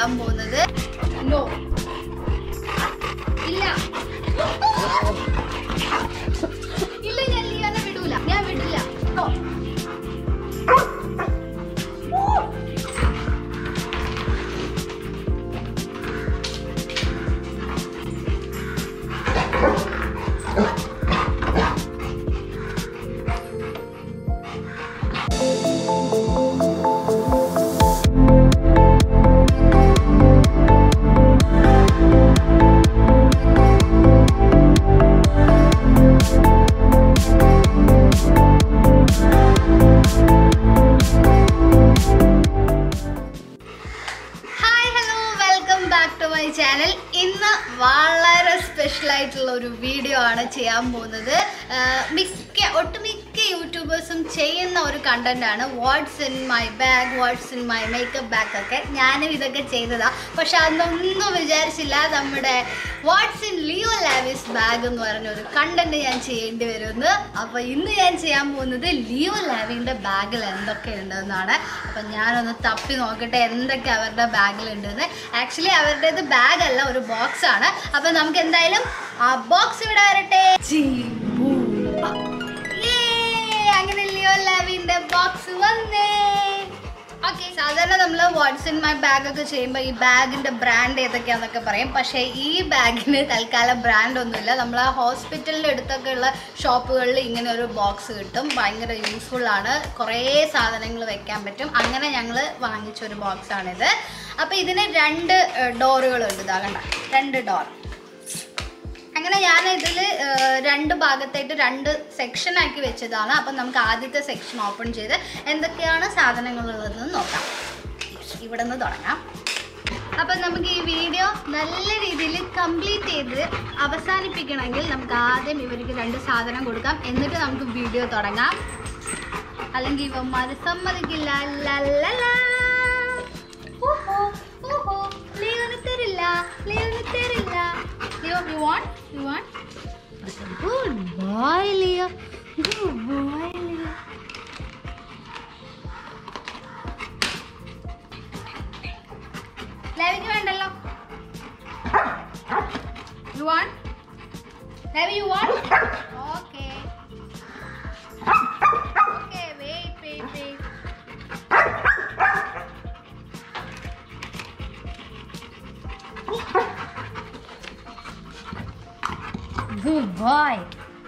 ചെയ്യാൻ പോകുന്നത് നോ ഇല്ല ഇല്ല ഞാൻ ലിയോനെ വിടൂല ഞാൻ വിടില്ല no hi hello welcome back to my channel ഇന്ന് വളരെ സ്പെഷ്യൽ ആയിട്ടുള്ള ഒരു വീഡിയോ ആണ് ചെയ്യാൻ പോകുന്നത് ആഹ് മിക്ക ഒട്ടുമിക്ക യൂട്യൂബേഴ്സും ചെയ്യുന്ന ഒരു കണ്ടന്റ് ആണ് what's in my bag what's in my makeup bag ഒക്കെ ഞാനും ഇതൊക്കെ ചെയ്തതാ പക്ഷെ അതൊന്നും വിചാരിച്ചില്ല നമ്മുടെ what's in Leo Lavi's bag എന്ന് പറഞ്ഞ ഒരു കണ്ടന്റ് ഞാൻ ചെയ്യേണ്ടി വരുമെന്ന് അപ്പോൾ ഇന്ന് ഞാൻ ചെയ്യാൻ പോകുന്നത് ലിയോ ലാവിൻ്റെ ബാഗിൽ എന്തൊക്കെ ഉണ്ടെന്നാണ് അപ്പം ഞാനൊന്ന് തപ്പി നോക്കട്ടെ എന്തൊക്കെ അവരുടെ ബാഗിലുണ്ടെന്ന് ആക്ച്വലി അവരുടേത് ബാഗ് അല്ല ഒരു ബോക്സ് ആണ് അപ്പം നമുക്ക് എന്തായാലും ആ ബോക്സ് ഇവിടെ വരട്ടെ ചീമ്പൂ. Yay! അങ്ങനെ ലിയോ ലാവിൻ്റെ ബോക്സ് വന്നേ ഓക്കെ സാധാരണ നമ്മൾ വാട്സ് ഇൻ മൈ ബാഗ് ഒക്കെ ചെയ്യുമ്പോൾ ഈ ബാഗിന്റെ ബ്രാൻഡ് ഏതൊക്കെയാന്നൊക്കെ പറയും പക്ഷേ ഈ ബാഗിന് തൽക്കാലം ബ്രാൻഡ് ഒന്നുമില്ല നമ്മൾ ആ ഹോസ്പിറ്റലിൻ്റെ അടുത്തൊക്കെ ഉള്ള ഷോപ്പുകളിൽ ഇങ്ങനെ ഒരു ബോക്സ് കിട്ടും ഭയങ്കര യൂസ്ഫുൾ ആണ് കുറേ സാധനങ്ങൾ വെക്കാൻ പറ്റും അങ്ങനെ ഞങ്ങൾ വാങ്ങിച്ച ഒരു ബോക്സ് ആണിത് അപ്പോൾ ഇതിന് രണ്ട് ഡോറുകളുണ്ട് ഇതാ കണ്ട രണ്ട് ഡോർ അങ്ങനെ ഞാൻ ഇതിൽ രണ്ട് ഭാഗത്തായിട്ട് രണ്ട് സെക്ഷൻ ആക്കി വെച്ചതാണ് അപ്പം നമുക്ക് ആദ്യത്തെ സെക്ഷൻ ഓപ്പൺ ചെയ്ത് എന്തൊക്കെയാണ് സാധനങ്ങളുള്ളതെന്ന് നോക്കാം ഇവിടെ നിന്ന് തുടങ്ങാം അപ്പം നമുക്ക് ഈ വീഡിയോ നല്ല രീതിയിൽ കംപ്ലീറ്റ് ചെയ്ത് അവസാനിപ്പിക്കണമെങ്കിൽ നമുക്ക് ആദ്യം ഇവർക്ക് രണ്ട് സാധനം കൊടുക്കാം എന്നിട്ട് നമുക്ക് വീഡിയോ തുടങ്ങാം അല്ലെങ്കിൽ ഇവന്മാർ സമ്മതിക്കില്ല ലല്ലലാ. ഊഹു, ഊഹു. ലിയോന് തരില്ല ലിയോന് തരില്ല Leo you want you want good boy Leo good boy Leo ലെവിക്ക് വേണ്ടല്ലോ you want Levi you want okay okay wait wait wait Good boy.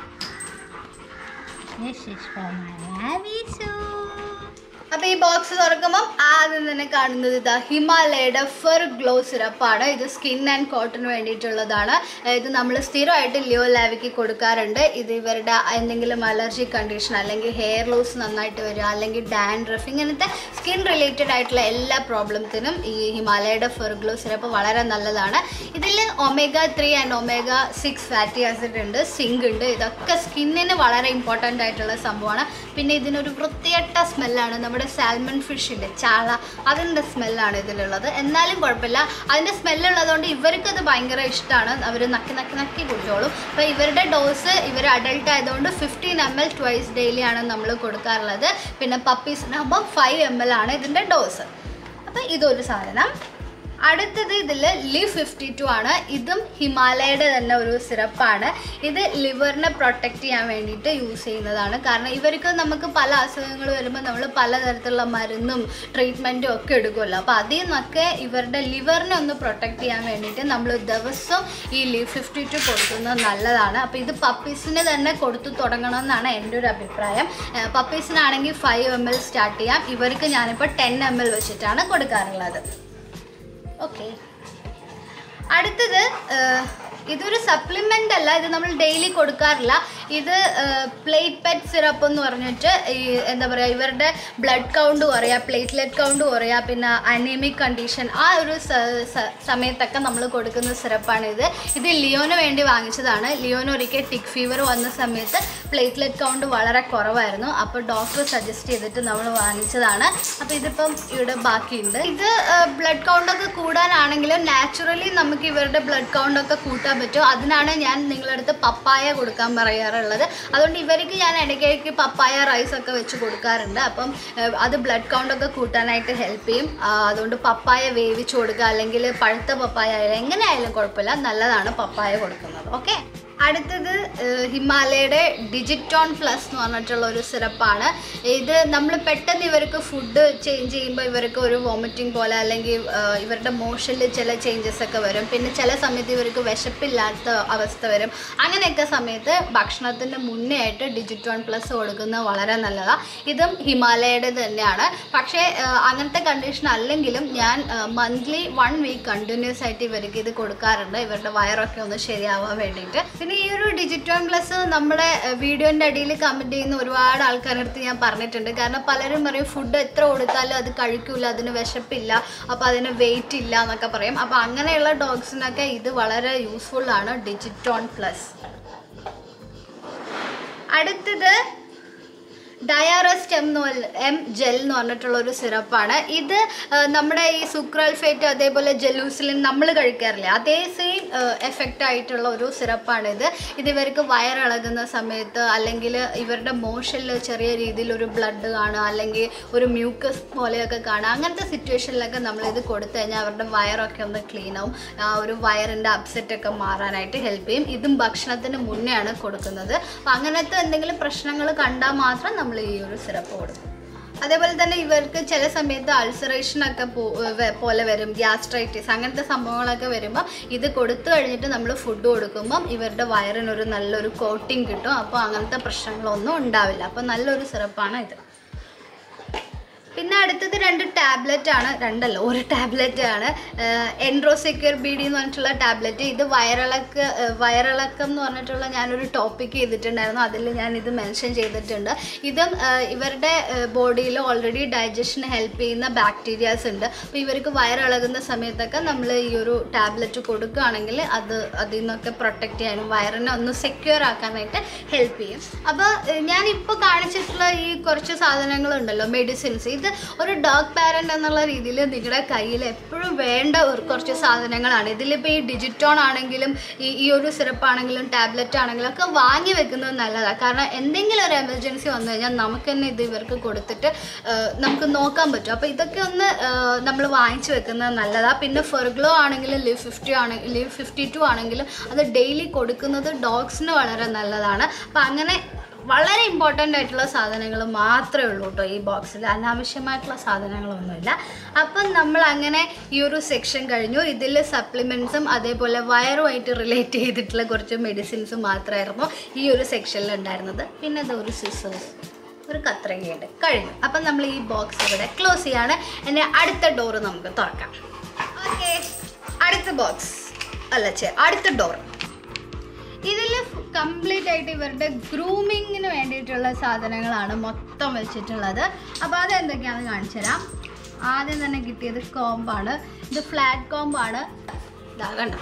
This is for my rabbit അപ്പൊ ഈ ബോക്സ് തുറക്കുമ്പോൾ ആദ്യം തന്നെ കാണുന്നത് ഇതാ ഹിമാലയയുടെ ഫെർ ഗ്ലോ സിറപ്പാണ് ഇത് സ്കിൻ ആൻഡ് കോട്ടന് വേണ്ടിയിട്ടുള്ളതാണ് ഇത് നമ്മൾ സ്ഥിരമായിട്ട് ലിയോ ലാവിക്ക് കൊടുക്കാറുണ്ട് ഇത് ഇവരുടെ എന്തെങ്കിലും അലർജി കണ്ടീഷൻ അല്ലെങ്കിൽ ഹെയർ ലോസ് നന്നായിട്ട് വരിക അല്ലെങ്കിൽ ഡാൻഡ്രഫ് ഇങ്ങനത്തെ സ്കിൻ റിലേറ്റഡ് ആയിട്ടുള്ള എല്ലാ പ്രോബ്ലത്തിനും ഈ ഹിമാലയയുടെ ഫെർ ഗ്ലോ സിറപ്പ് വളരെ നല്ലതാണ് ഇതിൽ omega three and omega six fatty acid ഉണ്ട് സിങ്ക് ഉണ്ട് ഇതൊക്കെ സ്കിന്നിന് വളരെ ഇമ്പോർട്ടൻ്റ് ആയിട്ടുള്ള സംഭവമാണ് പിന്നെ ഇതിനൊരു വൃത്തിയട്ട സ്മെല്ലാണ് നമ്മുടെ സാൽമൺ ഫിഷിൻ്റെ ചാള അതിൻ്റെ സ്മെല്ലാണ് ഇതിലുള്ളത് എന്നാലും കുഴപ്പമില്ല അതിൻ്റെ സ്മെല്ലുള്ളതുകൊണ്ട് ഇവർക്കത് ഭയങ്കര ഇഷ്ടമാണ് അവർ നക്കി നക്കി നക്കി കുടിച്ചോളും അപ്പോൾ ഇവരുടെ ഡോസ് ഇവർ അഡൾട്ട് ആയതുകൊണ്ട് fifteen M L twice daily ആണ് നമ്മൾ കൊടുക്കാറുള്ളത് പിന്നെ പപ്പീസിനാകുമ്പോൾ ഫൈവ് എം എൽ ആണ് ഇതിൻ്റെ ഡോസ് അപ്പോൾ ഇതൊരു സാധനം അടുത്തത് ഇതിൽ ലി ഫിഫ്റ്റി ടു ആണ് ഇതും ഹിമാലയയുടെ തന്നെ ഒരു സിറപ്പാണ് ഇത് ലിവറിനെ പ്രൊട്ടക്റ്റ് ചെയ്യാൻ വേണ്ടിയിട്ട് യൂസ് ചെയ്യുന്നതാണ് കാരണം ഇവർക്ക് നമുക്ക് പല അസുഖങ്ങൾ വരുമ്പോൾ നമ്മൾ പലതരത്തിലുള്ള മരുന്നും ട്രീറ്റ്മെൻറ്റും ഒക്കെ എടുക്കുമല്ലോ അപ്പോൾ അതിൽ നിന്നൊക്കെ ഇവരുടെ ലിവറിനെ ഒന്ന് പ്രൊട്ടക്റ്റ് ചെയ്യാൻ വേണ്ടിയിട്ട് നമ്മൾ ദിവസം ഈ ലി ഫിഫ്റ്റി ടു കൊടുക്കുന്നത് നല്ലതാണ് അപ്പോൾ ഇത് പപ്പീസിന് തന്നെ കൊടുത്തു തുടങ്ങണം എന്നാണ് എൻ്റെ ഒരു അഭിപ്രായം പപ്പീസിനാണെങ്കിൽ ഫൈവ് എം എൽ സ്റ്റാർട്ട് ചെയ്യാം ഇവർക്ക് ഞാനിപ്പോൾ ടെൻ എം എൽ വെച്ചിട്ടാണ് കൊടുക്കാറുള്ളത് ഓക്കെ അടുത്തത് ഏഹ്, ഇതൊരു സപ്ലിമെൻ്റ് അല്ല ഇത് നമ്മൾ ഡെയിലി കൊടുക്കാറില്ല ഇത് പ്ലേറ്റ് പെറ്റ് സിറപ്പ് എന്ന് പറഞ്ഞിട്ട് ഈ എന്താ പറയുക ഇവരുടെ ബ്ലഡ് കൗണ്ട് കുറയുക പ്ലേറ്റ്ലെറ്റ് കൗണ്ട് കുറയുക പിന്നെ അനീമിക് കണ്ടീഷൻ ആ ഒരു സ- സ- സമയത്തൊക്കെ നമ്മൾ കൊടുക്കുന്ന സിറപ്പാണിത് ഇത് ലിയോന് വേണ്ടി വാങ്ങിച്ചതാണ് ലിയോന് ഒരിക്കൽ ടിക് ഫീവർ വന്ന സമയത്ത് പ്ലേറ്റ്ലെറ്റ് കൗണ്ട് വളരെ കുറവായിരുന്നു അപ്പോൾ ഡോക്ടർ സജസ്റ്റ് ചെയ്തിട്ട് നമ്മൾ വാങ്ങിച്ചതാണ് അപ്പോൾ ഇതിപ്പം ഇവിടെ ബാക്കിയുണ്ട് ഇത് ബ്ലഡ് കൗണ്ടൊക്കെ കൂടാനാണെങ്കിലും നാച്ചുറലി നമുക്ക് ഇവരുടെ ബ്ലഡ് കൗണ്ടൊക്കെ കൂട്ടാൻ പറ്റും അതിനാണ് ഞാൻ നിങ്ങളുടെ അടുത്ത് പപ്പായ കൊടുക്കാൻ പറയാറുള്ളത് അതുകൊണ്ട് ഇവർക്ക് ഞാൻ ഇടയ്ക്കിടയ്ക്ക് പപ്പായ റൈസ് ഒക്കെ വെച്ച് കൊടുക്കാറുണ്ട് അപ്പം ഏഹ്, അത് ബ്ലഡ് കൗണ്ട് ഒക്കെ കൂട്ടാനായിട്ട് ഹെൽപ്പ് ചെയ്യും ആ, അതുകൊണ്ട് പപ്പായ വേവിച്ച് കൊടുക്കുക അല്ലെങ്കിൽ പഴുത്ത പപ്പായ ആയാലും എങ്ങനെയായാലും കുഴപ്പമില്ല നല്ലതാണ് പപ്പായ കൊടുക്കുന്നത് ഓക്കെ അടുത്തത് ഏഹ്, ഹിമാലയയുടെ ഡിജിറ്റോൺ പ്ലസ് എന്ന് പറഞ്ഞിട്ടുള്ള ഒരു സിറപ്പാണ് ഇത് നമ്മൾ പെട്ടെന്ന് ഇവർക്ക് ഫുഡ് ചേഞ്ച് ചെയ്യുമ്പോൾ ഇവർക്ക് ഒരു വോമിറ്റിംഗ് പോലെ അല്ലെങ്കിൽ ഏഹ്, ഇവരുടെ മോഷനിൽ ചില ചേഞ്ചസ് ഒക്കെ വരും പിന്നെ ചില സമയത്ത് ഇവർക്ക് വിശപ്പില്ലാത്ത അവസ്ഥ വരും അങ്ങനെയൊക്കെ സമയത്ത് ഭക്ഷണത്തിന് മുന്നേ ആയിട്ട് ഡിജിറ്റോൺ പ്ലസ് കൊടുക്കുന്നത് വളരെ നല്ലതാണ് ഇതും ഹിമാലയയുടെ തന്നെയാണ് പക്ഷേ ഏഹ്, അങ്ങനത്തെ കണ്ടീഷൻ അല്ലെങ്കിലും ഞാൻ മന്ത്ലി വൺ വീക്ക് കണ്ടിന്യൂസ് ആയിട്ട് ഇവർക്ക് ഇത് കൊടുക്കാറുണ്ട് ഇവരുടെ വയറൊക്കെ ഒന്ന് ശരിയാവാൻ വേണ്ടിയിട്ട് പിന്നെ ഈ ഒരു ഡിജിറ്റോൺ പ്ലസ് നമ്മുടെ വീഡിയോൻ്റെ അടിയിൽ കമൻറ്റ് ചെയ്യുന്ന ഒരുപാട് ആൾക്കാരുടെ അടുത്ത് ഞാൻ പറഞ്ഞിട്ടുണ്ട് കാരണം പലരും പറയും ഫുഡ് എത്ര കൊടുത്താലും അത് കഴിക്കൂല അതിന് വിശപ്പില്ല അപ്പോൾ അതിന് വെയിറ്റ് ഇല്ല എന്നൊക്കെ പറയും അപ്പോൾ അങ്ങനെയുള്ള ഡോഗ്സിനൊക്കെ ഇത് വളരെ യൂസ്ഫുൾ ആണ് ഡിജിറ്റോൺ പ്ലസ് അടുത്തത് ഡയാറസ്റ്റ് എം എന്ന് പറ- എം ജെൽ എന്ന് പറഞ്ഞിട്ടുള്ള ഒരു സിറപ്പാണ് ഇത് ആ, നമ്മുടെ ഈ സുക്രൽഫേറ്റ് അതേപോലെ ജെലൂസിലിൻ നമ്മൾ കഴിക്കാറില്ലേ അതേ സെയിം എഫക്റ്റ് ആയിട്ടുള്ള ഒരു സിറപ്പാണ് ഇത് ഇത് ഇവർക്ക് വയറിളകുന്ന സമയത്ത് അല്ലെങ്കിൽ ഇവരുടെ മോഷനിൽ ചെറിയ രീതിയിൽ ഒരു ബ്ലഡ് കാണുക അല്ലെങ്കിൽ ഒരു മ്യൂക്കസ് പോലെയൊക്കെ കാണുക അങ്ങനത്തെ സിറ്റുവേഷനിലൊക്കെ നമ്മളിത് കൊടുത്തു കഴിഞ്ഞാൽ അവരുടെ വയറൊക്കെ ഒന്ന് ക്ലീൻ ആവും ആ ഒരു വയറിൻ്റെ അപ്സെറ്റ് ഒക്കെ മാറാനായിട്ട് ഹെൽപ്പ് ചെയ്യും ഇതും ഭക്ഷണത്തിന് മുന്നേ ആണ് കൊടുക്കുന്നത് അപ്പം അങ്ങനത്തെ എന്തെങ്കിലും പ്രശ്നങ്ങൾ കണ്ടാൽ മാത്രം നമ്മൾ ഈ ഒരു സിറപ്പ് കൊടുക്കും അതേപോലെ തന്നെ ഇവർക്ക് ചില സമയത്ത് അൾസറേഷൻ ഒക്കെ പോ- വെ- പോലെ വരും ഗ്യാസ്ട്രൈറ്റിസ് അങ്ങനത്തെ സംഭവങ്ങളൊക്കെ വരുമ്പോൾ ഇത് കൊടുത്തു കഴിഞ്ഞിട്ട് നമ്മൾ ഫുഡ് കൊടുക്കുമ്പം ഇവരുടെ വയറിനൊരു നല്ലൊരു കോട്ടിങ് കിട്ടും അപ്പോൾ അങ്ങനത്തെ പ്രശ്നങ്ങളൊന്നും ഉണ്ടാവില്ല അപ്പോൾ നല്ലൊരു സിറപ്പാണ് ഇത് പിന്നെ അടുത്തത് രണ്ട് ടാബ്ലറ്റ് ആണ് രണ്ടല്ല ഒരു ടാബ്ലറ്റ് ആണ് എൻഡ്രോസെക്യൂർ ബി ഡി എന്ന് പറഞ്ഞിട്ടുള്ള ടാബ്ലറ്റ് ഇത് വയറിളക്ക് ഏഹ് വയറിളക്കം എന്ന് പറഞ്ഞിട്ടുള്ള ഞാനൊരു ടോപ്പിക് ചെയ്തിട്ടുണ്ടായിരുന്നു അതിൽ ഞാൻ ഇത് മെൻഷൻ ചെയ്തിട്ടുണ്ട് ഇതും ഏഹ് ഇവരുടെ ബോഡിയിൽ ഓൾറെഡി ഡൈജഷന് ഹെൽപ്പ് ചെയ്യുന്ന ബാക്ടീരിയാസ് ഉണ്ട് അപ്പോൾ ഇവർക്ക് വയറിളകുന്ന സമയത്തൊക്കെ നമ്മൾ ഈ ഒരു ടാബ്ലറ്റ് കൊടുക്കുകയാണെങ്കിൽ അത് അതിൽ നിന്നൊക്കെ പ്രൊട്ടക്റ്റ് ചെയ്യാനും വയറിനെ ഒന്ന് സെക്യൂർ ആക്കാനായിട്ട് ഹെൽപ്പ് ചെയ്യും അപ്പോൾ ഞാനിപ്പോൾ കാണിച്ചിട്ടുള്ള ഈ കുറച്ച് സാധനങ്ങളുണ്ടല്ലോ മെഡിസിൻസ് ഇത് ഒരു ഡോഗ് പാരൻ്റ് എന്നുള്ള രീതിയിൽ നിങ്ങളുടെ കയ്യിൽ എപ്പോഴും വേണ്ട ഒരു കുറച്ച് സാധനങ്ങളാണ് ഇതിലിപ്പോൾ ഈ ഡിജിറ്റോൺ ആണെങ്കിലും ഈ ഈ ഒരു സിറപ്പ് ആണെങ്കിലും ടാബ്ലറ്റ് ആണെങ്കിലും ഒക്കെ വാങ്ങി വെക്കുന്നത് നല്ലതാണ് കാരണം എന്തെങ്കിലും ഒരു എമർജൻസി വന്നു കഴിഞ്ഞാൽ നമുക്ക് തന്നെ ഇത് ഇവർക്ക് കൊടുത്തിട്ട് ആ, നമുക്ക് നോക്കാൻ പറ്റും അപ്പോൾ ഇതൊക്കെ ഒന്ന് നമ്മൾ വാങ്ങിച്ചു വെക്കുന്നത് നല്ലതാണ് പിന്നെ ഫെർഗ്ലോ ആണെങ്കിലും ലിവ് ഫിഫ്റ്റി ആണെങ്കിൽ ലിവ് ഫിഫ്റ്റി ടു ആണെങ്കിലും അത് ഡെയിലി കൊടുക്കുന്നത് ഡോഗ്സിന് വളരെ നല്ലതാണ് അപ്പോൾ അങ്ങനെ വളരെ ഇമ്പോർട്ടൻ്റ് ആയിട്ടുള്ള സാധനങ്ങൾ മാത്രമേ ഉള്ളൂ കേട്ടോ ഈ ബോക്സിൽ അനാവശ്യമായിട്ടുള്ള സാധനങ്ങളൊന്നുമില്ല അപ്പം നമ്മൾ അങ്ങനെ ഈ ഒരു സെക്ഷൻ കഴിഞ്ഞു ഇതിൽ സപ്ലിമെൻറ്റ്സും അതേപോലെ വയറുമായിട്ട് റിലേറ്റ് ചെയ്തിട്ടുള്ള കുറച്ച് മെഡിസിൻസും മാത്രമായിരുന്നു ഈ ഒരു സെക്ഷനിൽ ഉണ്ടായിരുന്നത് പിന്നെ ഇത് ഒരു സിസേഴ്സ് ഒരു കത്രയുണ്ട് കഴിഞ്ഞു അപ്പം നമ്മൾ ഈ ബോക്സ് ഇവിടെ ക്ലോസ് ചെയ്യാണ് ഇനി അടുത്ത ഡോറ് നമുക്ക് തുറക്കാം ഓക്കെ അടുത്ത ബോക്സ് അല്ല ചേ അടുത്ത ഡോർ ഇതിൽ കംപ്ലീറ്റ് ആയിട്ട് ഇവരുടെ ഗ്രൂമിങ്ങിന് വേണ്ടിയിട്ടുള്ള സാധനങ്ങളാണ് മൊത്തം വെച്ചിട്ടുള്ളത് അപ്പോൾ അതെന്തൊക്കെയാണെന്ന് കാണിച്ചു തരാം ആദ്യം തന്നെ കിട്ടിയത് കോമ്പാണ് ഇത് ഫ്ലാറ്റ് കോമ്പാണ് ഇതാ കണ്ടോ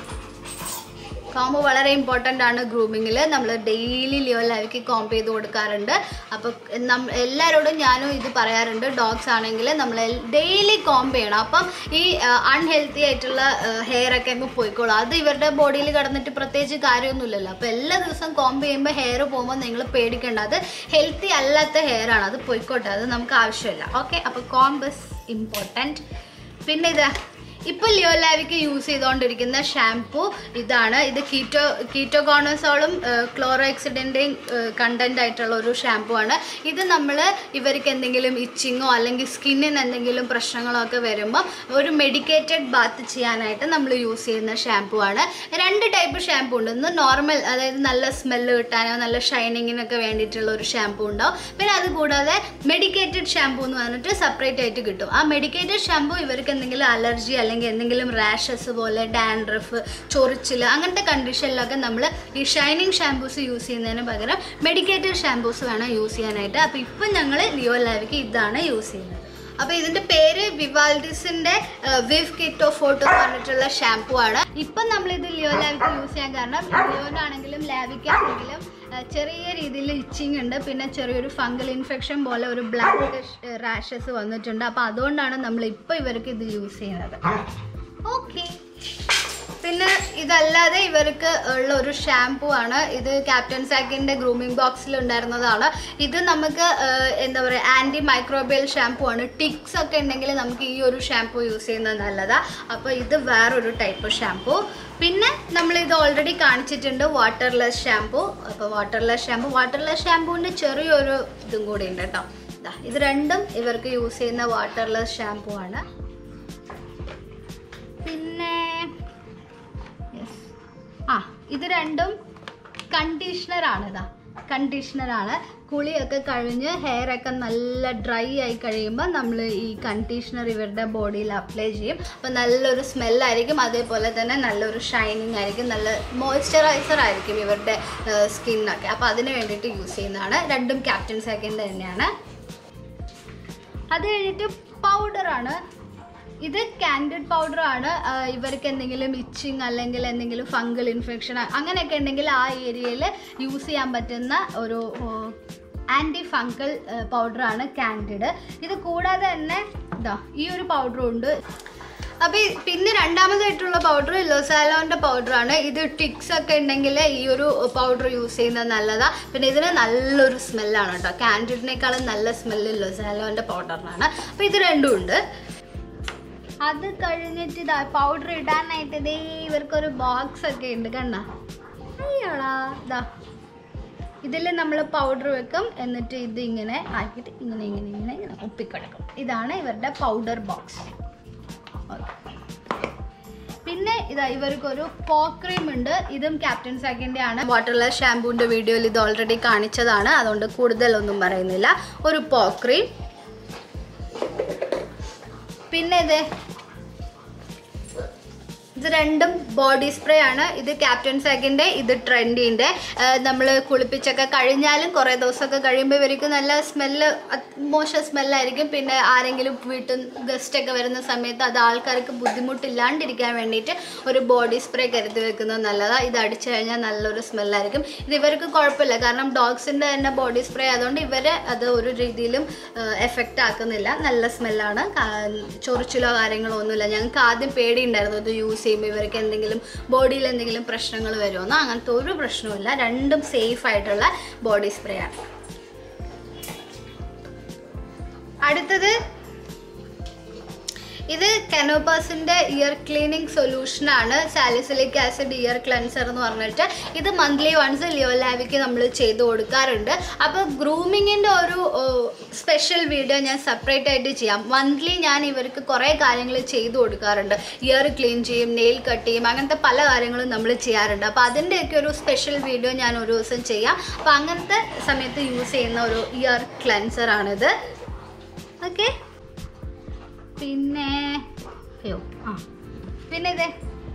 കോമ്പ് വളരെ ഇമ്പോർട്ടൻ്റ് ആണ് ഗ്രൂമിങ്ങിൽ നമ്മൾ ഡെയിലി ലിയോ ലൈവിക്ക് കോമ്പ് ചെയ്ത് കൊടുക്കാറുണ്ട് അപ്പോൾ നം എല്ലാവരോടും ഞാനും ഇത് പറയാറുണ്ട് ഡോഗ്സ് ആണെങ്കിൽ നമ്മൾ ഡെയിലി കോമ്പ് ചെയ്യണം അപ്പം ഈ അൺഹെൽത്തി ആയിട്ടുള്ള ഹെയർ ഒക്കെ അങ്ങ് പോയിക്കോളും അത് ഇവരുടെ ബോഡിയിൽ കിടന്നിട്ട് പ്രത്യേകിച്ച് കാര്യമൊന്നുമില്ലല്ലോ അപ്പോൾ എല്ലാ ദിവസവും കോമ്പ് ചെയ്യുമ്പോൾ ഹെയർ പോകുമ്പോൾ നിങ്ങൾ പേടിക്കേണ്ട അത് ഹെൽത്തി അല്ലാത്ത ഹെയർ ആണ് അത് പോയിക്കോട്ടെ അത് നമുക്ക് ആവശ്യമില്ല ഓക്കെ അപ്പോൾ കോമ്പ് ഇസ് ഇമ്പോർട്ടൻറ്റ് പിന്നെ ഇത് ഇപ്പോൾ ലിയോ ലാവിക്ക് യൂസ് ചെയ്തുകൊണ്ടിരിക്കുന്ന ഷാംപൂ ഇതാണ് ഇത് കീറ്റോ കീറ്റോഗോണസോളും ക്ലോറോക്സിഡൻ്റെയും കണ്ടൻ്റ് ആയിട്ടുള്ള ഒരു ഷാംപൂ ആണ് ഇത് നമ്മൾ ഇവർക്ക് എന്തെങ്കിലും ഇച്ചിങ്ങോ അല്ലെങ്കിൽ സ്കിന്നിന് എന്തെങ്കിലും പ്രശ്നങ്ങളോ ഒക്കെ വരുമ്പോൾ ഒരു മെഡിക്കേറ്റഡ് ബാത്ത് ചെയ്യാനായിട്ട് നമ്മൾ യൂസ് ചെയ്യുന്ന ഷാംപൂ ആണ് രണ്ട് ടൈപ്പ് ഷാംപൂ ഉണ്ട് ഒന്ന് നോർമൽ അതായത് നല്ല സ്മെല്ല് കിട്ടാനോ നല്ല ഷൈനിങ്ങിനൊക്കെ വേണ്ടിയിട്ടുള്ള ഒരു ഷാംപൂ ഉണ്ടാവും പിന്നെ അതുകൂടാതെ മെഡിക്കേറ്റഡ് ഷാംപൂ എന്ന് പറഞ്ഞിട്ട് സെപ്പറേറ്റ് ആയിട്ട് കിട്ടും ആ മെഡിക്കേറ്റഡ് ഷാംപൂ ഇവർക്ക് എന്തെങ്കിലും അലർജി അല്ലെങ്കിൽ എന്തെങ്കിലും റാഷസ് പോലെ ഡാൻഡ്രഫ് ചൊറിച്ചിൽ അങ്ങനത്തെ കണ്ടീഷനിലൊക്കെ നമ്മൾ ഈ ഷൈനിങ് ഷാംപൂസ് യൂസ് ചെയ്യുന്നതിന് പകരം മെഡിക്കേറ്റഡ് ഷാംപൂസ് വേണം യൂസ് ചെയ്യാനായിട്ട് അപ്പോൾ ഇപ്പം ഞങ്ങൾ ലിയോ ലാവിക്ക് ഇതാണ് യൂസ് ചെയ്യുന്നത് അപ്പോൾ ഇതിന്റെ പേര് വിവാൽഡിസിന്റെ വിവ് കിറ്റോ ഫോട്ടോ എന്ന് പറഞ്ഞിട്ടുള്ള ഷാംപൂ ആണ് ഇപ്പം നമ്മൾ ഇത് ലിയോ ലാവിക്ക് യൂസ് ചെയ്യാൻ കാരണം ലിയോനാണെങ്കിലും ലാവിക്കാണെങ്കിലും ആ, ചെറിയ രീതിയിൽ ഇച്ചിങ് ഉണ്ട് പിന്നെ ചെറിയൊരു ഫംഗൽ ഇൻഫെക്ഷൻ പോലെ ഒരു ബ്ലാക്ക് റാഷസ് വന്നിട്ടുണ്ട് അപ്പോൾ അതുകൊണ്ടാണ് നമ്മൾ ഇപ്പോൾ ഇവർക്ക് ഇത് യൂസ് ചെയ്യുന്നത് ഓക്കെ പിന്നെ ഇതല്ലാതെ ഇവർക്ക് ഉള്ള ഒരു ഷാംപൂ ആണ് ഇത് ക്യാപ്റ്റൻ സാക്കിന്റെ ഗ്രൂമിംഗ് ബോക്സിൽ ഉണ്ടായിരുന്നതാണ് ഇത് നമുക്ക് ഏഹ്, എന്താ പറയുക ആന്റി മൈക്രോബിയൽ ഷാംപൂ ആണ് ടിക്സ് ഒക്കെ ഉണ്ടെങ്കിൽ നമുക്ക് ഈ ഒരു ഷാംപൂ യൂസ് ചെയ്യുന്നത് നല്ലതാ അപ്പോൾ ഇത് വേറൊരു ടൈപ്പ് ഷാംപൂ പിന്നെ നമ്മൾ ഇത് ഓൾറെഡി കാണിച്ചിട്ടുണ്ട് വാട്ടർലെസ് ഷാംപൂ അപ്പോൾ വാട്ടർലെസ് ഷാംപൂ വാട്ടർലെസ് ഷാംപൂവിൻ്റെ ചെറിയൊരു ഇതും കൂടി ഉണ്ട് കേട്ടോ ദാ, ഇത് രണ്ടും ഇവർക്ക് യൂസ് ചെയ്യുന്ന വാട്ടർലെസ് ഷാംപൂ ആണ് പിന്നെ yes. ആ ഇത് രണ്ടും കണ്ടീഷണർ ആണ് ഇതാ കണ്ടീഷണർ ആണ് കുളിയൊക്കെ കഴിഞ്ഞ് ഹെയർ ഒക്കെ നല്ല ഡ്രൈ ആയി കഴിയുമ്പോൾ നമ്മൾ ഈ കണ്ടീഷണർ ഇവരുടെ ബോഡിയിൽ അപ്ലൈ ചെയ്യും അപ്പോൾ നല്ലൊരു സ്മെല്ലായിരിക്കും അതേപോലെ തന്നെ നല്ലൊരു ഷൈനിങ് ആയിരിക്കും നല്ല മോയ്സ്ചറൈസർ ആയിരിക്കും ഇവരുടെ സ്കിന്നൊക്കെ അപ്പോൾ അതിന് വേണ്ടിയിട്ട് യൂസ് ചെയ്യുന്നതാണ് രണ്ടും ക്യാപ്റ്റൻ സാക്കിൻ്റെ തന്നെയാണ് അത് കഴിഞ്ഞിട്ട് പൗഡറാണ് ഇത് കാൻഡിഡ് പൗഡർ ആണ് ആ, ഇവർക്ക് എന്തെങ്കിലും ഇച്ചിങ് അല്ലെങ്കിൽ എന്തെങ്കിലും ഫംഗൽ ഇൻഫെക്ഷൻ അങ്ങനെയൊക്കെ ഉണ്ടെങ്കിൽ ആ ഏരിയയിൽ യൂസ് ചെയ്യാൻ പറ്റുന്ന ഒരു ആൻറ്റി ഫംഗൽ പൗഡറാണ് കാൻഡിഡ് ഇത് കൂടാതെ തന്നെ ഇതാ ഈ ഒരു പൗഡറും ഉണ്ട് അപ്പോൾ ഈ പിന്നെ രണ്ടാമതായിട്ടുള്ള പൗഡർ ലൊസാലോൻ്റെ പൗഡറാണ് ഇത് ടിക്സ് ഒക്കെ ഉണ്ടെങ്കിൽ ഈ ഒരു പൗഡർ യൂസ് ചെയ്യുന്നത് നല്ലതാണ് പിന്നെ ഇതിന് നല്ലൊരു സ്മെല്ലാണ് കേട്ടോ കാൻഡിഡിനേക്കാളും നല്ല സ്മെല്ല് ലൊസാലോൻ്റെ പൗഡറിനാണ് അപ്പോൾ ഇത് രണ്ടും ഉണ്ട് അത് കഴിഞ്ഞിട്ട് ഇതാ പൗഡർ ഇടാനായിട്ട് ഇതേ ഇവർക്കൊരു ബോക്സ് ഒക്കെ ഉണ്ട് കണ്ട അയ്യോടാ ഇതാ ഇതിൽ നമ്മൾ പൗഡർ വെക്കും എന്നിട്ട് ഇത് ഇങ്ങനെ ആക്കിയിട്ട് ഇങ്ങനെ ഇങ്ങനെ ഇങ്ങനെ ഇങ്ങനെ ഒപ്പിക്കിടക്കും ഇതാണ് ഇവരുടെ പൗഡർ ബോക്സ് പിന്നെ ഇതാ ഇവർക്കൊരു പോ ക്രീം ഉണ്ട് ഇതും ക്യാപ്റ്റൻ സാക്കിൻ്റെ ആണ് വാട്ടർലെസ് ഷാമ്പൂവിൻ്റെ വീഡിയോയിൽ ഇത് ഓൾറെഡി കാണിച്ചതാണ് അതുകൊണ്ട് കൂടുതലൊന്നും പറയുന്നില്ല ഒരു പോ ക്രീം പിന്നെ ഇത് ഇത് രണ്ടും ബോഡി സ്പ്രേ ആണ് ഇത് ക്യാപ്റ്റൻ സാക്കിൻ്റെ ഇത് ട്രെൻഡിൻ്റെ നമ്മൾ കുളിപ്പിച്ചൊക്കെ കഴിഞ്ഞാലും കുറേ ദിവസമൊക്കെ കഴിയുമ്പോൾ ഇവർക്ക് നല്ല സ്മെല്ല് മോശം സ്മെല്ലായിരിക്കും പിന്നെ ആരെങ്കിലും വീട്ടിൽ ഗസ്റ്റ് ഒക്കെ വരുന്ന സമയത്ത് അത് ആൾക്കാർക്ക് ബുദ്ധിമുട്ടില്ലാണ്ടിരിക്കാൻ വേണ്ടിയിട്ട് ഒരു ബോഡി സ്പ്രേ കരുതി വെക്കുന്നത് നല്ലതാണ് ഇത് അടിച്ചു കഴിഞ്ഞാൽ നല്ലൊരു സ്മെല്ലായിരിക്കും ഇത് ഇവർക്ക് കുഴപ്പമില്ല കാരണം ഡോഗ്സിൻ്റെ തന്നെ ബോഡി സ്പ്രേ ആയതുകൊണ്ട് ഇവരെ അത് ഒരു രീതിയിലും എഫക്റ്റ് ആക്കുന്നില്ല നല്ല സ്മെല്ലാണ് ചൊറിച്ചിലോ കാര്യങ്ങളോ ഒന്നുമില്ല ഞങ്ങൾക്ക് ആദ്യം പേടിയുണ്ടായിരുന്നു ഇത് യൂസ് ചെയ്യുമ്പോൾ ഇവർക്ക് എന്തെങ്കിലും ബോഡിയിൽ എന്തെങ്കിലും പ്രശ്നങ്ങൾ വരുമെന്നോ അങ്ങനത്തെ ഒരു പ്രശ്നവുമില്ല രണ്ടും സേഫ് ആയിട്ടുള്ള ബോഡി സ്പ്രേ ആണ് അടുത്തത് ഇത് കനോപാസിന്റെ ഇയർ ക്ലീനിങ് സൊല്യൂഷൻ ആണ് സാലിസിലിക് ആസിഡ് ഇയർ ക്ലെൻസർ എന്ന് പറഞ്ഞിട്ട് ഇത് മന്ത്ലി വൺസ് ലിയോ ലാബിക്ക് നമ്മൾ ചെയ്ത് കൊടുക്കാറുണ്ട് അപ്പോൾ ഗ്രൂമിങ്ങിൻ്റെ ഒരു സ്പെഷ്യൽ വീഡിയോ ഞാൻ സെപ്പറേറ്റ് ആയിട്ട് ചെയ്യാം മന്ത്ലി ഞാൻ ഇവർക്ക് കുറേ കാര്യങ്ങൾ ചെയ്തു കൊടുക്കാറുണ്ട് ഇയർ ക്ലീൻ ചെയ്യും നെയിൽ കട്ട് ചെയ്യും അങ്ങനത്തെ പല കാര്യങ്ങളും നമ്മൾ ചെയ്യാറുണ്ട് അപ്പോൾ അതിൻ്റെയൊക്കെ ഒരു സ്പെഷ്യൽ വീഡിയോ ഞാൻ ഒരു ദിവസം ചെയ്യാം അപ്പോൾ അങ്ങനത്തെ സമയത്ത് യൂസ് ചെയ്യുന്ന ഒരു ഇയർ ക്ലെൻസർ ആണിത് ഓക്കെ പിന്നെ അയ്യോ ആ പിന്നെ ഇതേ